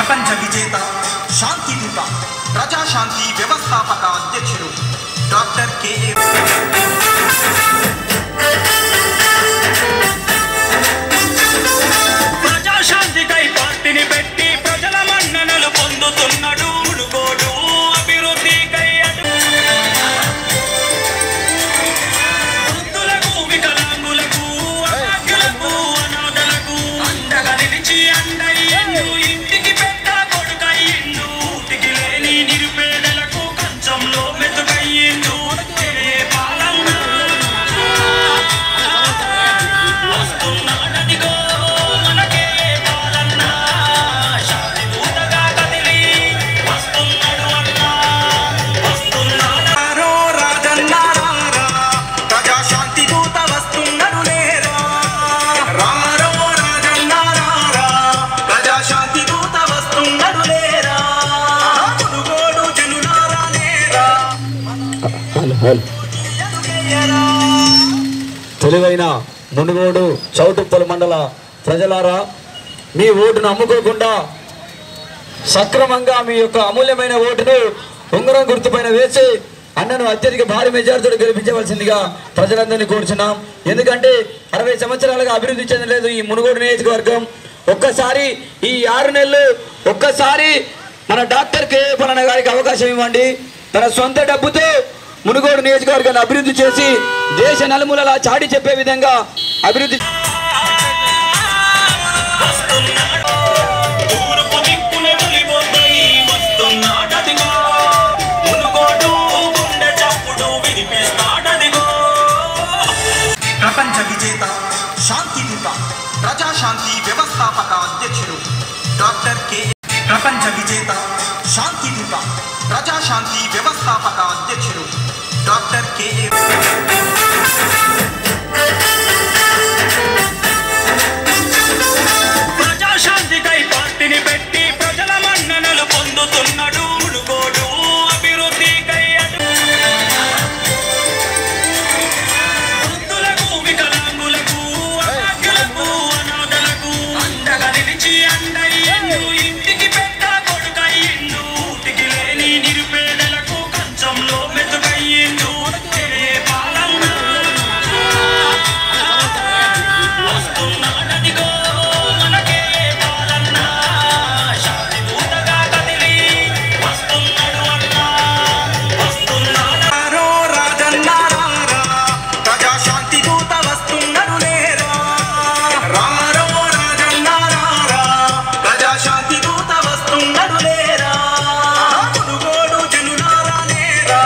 ప్రపంచ విజేత శాంతిదూత ప్రజాశాంతి వ్యవస్థాపక అధ్యక్షుడు డాక్టర్ కెఏ ప్రజాశాంతికై పార్టీని పెట్టి ప్రజల మన్ననలు పొందుతున్నాడు మునుగోడు అభివృద్ధికై అటు వృద్ధులకు వికలాంగులకు అభాగ్యులకు అనాథలకు అండగా నిలిచి అండయ్యిండు ఇంటికి పెద్ద కొడుకయ్యిండు ఊటికి లేని నిరుపేదలకు కంచంలో మెతుకయ్యిండు ఏ పాలన వస్తున్నాడదిగో మనకే పాలన శాంతిదూతగా కదిలి వస్తున్నాడు అన్నా వస్తున్నాడు రారో రాజన్నారారా, ప్రజాశాంతి దూత వస్తున్నాడు లేరా. రారో రాజన్నారారా, ప్రజాశాంతి దూత వస్తున్నాడు లేరా. మునుగోడు జనులారా లేరా. తెలివైన మునుగోడు చౌటుప్పల్ మండల ప్రజలారా మీ ఓటును అమ్ముకోకుండా సక్రమంగా మీ యొక్క అమూల్యమైన ఓటును ఉంగరం గుర్తుపైన వేసి అన్నను అత్యధిక భారీ మెజార్టీతో గెలిపించవలసిందిగా ప్రజలందరినీ కోరుచున్నాం ఎందుకంటే అరవై సంవత్సరాలుగా అభివృద్ధి చెందలేదు ఈ మునుగోడు నియోజకవర్గం ఒక్కసారి ఈ ఆరు నెలలు ఒక్కసారి మన డాక్టర్ కే పలన గారికి అవకాశం ఇవ్వండి తన సొంత డబ్బుతో మునుగోడు నియోజకవర్గాన్ని అభివృద్ధి చేసి దేశ నలుమూలలా చాటి చెప్పే విధంగా అభివృద్ధి తూర్పు దిక్కున వెలిగొందై వస్తున్నాడదిగో మునుగోడు గుండె చప్పుడు వినిపిస్తాడదిగో ప్రపంచ విజేత శాంతిదూత ప్రజాశాంతి వ్యవస్థాపక అధ్యక్షుడు డాక్టర్ కె ప్రపంచ విజేత శాంతిదూత ప్రజాశాంతి వ్యవస్థాపక అధ్యక్షుడు డాక్టర్ కెఏ ప్రజాశాంతికై పార్టీని పెట్టి ప్రజల మన్ననలు పొందుతున్నాడు మునుగోడు అభివృద్ధికై అటు వృద్ధులకు వికలాంగులకు అభాగ్యులకు అనాథలకు అండగా నిలిచి అండయ్యిండు ఇంటికి పెద్ద కొడుకయ్యిండు ఊటికి లేని నిరుపేదలకు కంచంలో మెతుకయ్యిండు ఏ పాలన వస్తున్నాడదిగో మనకే పాలన శాంతిదూతగా కదిలి వస్తున్నాడు అన్నా వస్తున్నాడు రారో రాజన్నారారా, ప్రజాశాంతి దూత వస్తున్నాడు లేరా. రారో రాజన్నారారా, ప్రజాశాంతి దూత వస్తున్నాడు లేరా. మునుగోడు జనులారా లేరా.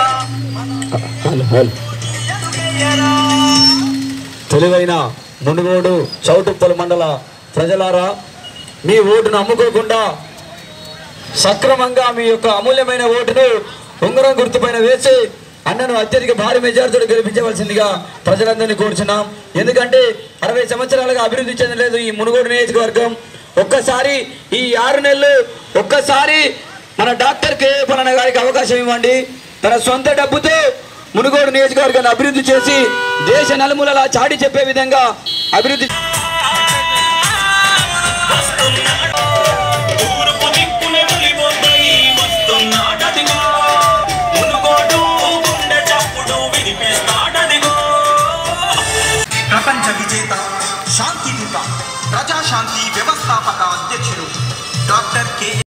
తెలివైన మునుగోడు చౌటుప్పల్ మండల ప్రజలారా మీ ఓటును అమ్ముకోకుండా సక్రమంగా మీ యొక్క అమూల్యమైన ఓటును ఉంగరం గుర్తుపైన వేసి అన్నను అత్యధిక భారీ మెజార్టీతో గెలిపించవలసిందిగా ప్రజలందరినీ కోరుచున్నాం ఎందుకంటే అరవై సంవత్సరాలుగా అభివృద్ధి చెందలేదు ఈ మునుగోడు నియోజకవర్గం ఒక్కసారి ఈ ఆరు నెలలు ఒక్కసారి మన డాక్టర్ కే పలన గారికి అవకాశం ఇవ్వండి తన సొంత డబ్బుతో మునుగోడు నియోజకవర్గాన్ని అభివృద్ధి చేసి దేశ నలుమూలలా చాటి చెప్పే విధంగా అభివృద్ధి తూర్పు దిక్కున వెలిగొందై వస్తున్నాడదిగో మునుగోడు గుండె చప్పుడు వినిపిస్తాడదిగో ప్రపంచ విజేత శాంతిదూత ప్రజాశాంతి వ్యవస్థాపక అధ్యక్షుడు డాక్టర్ కె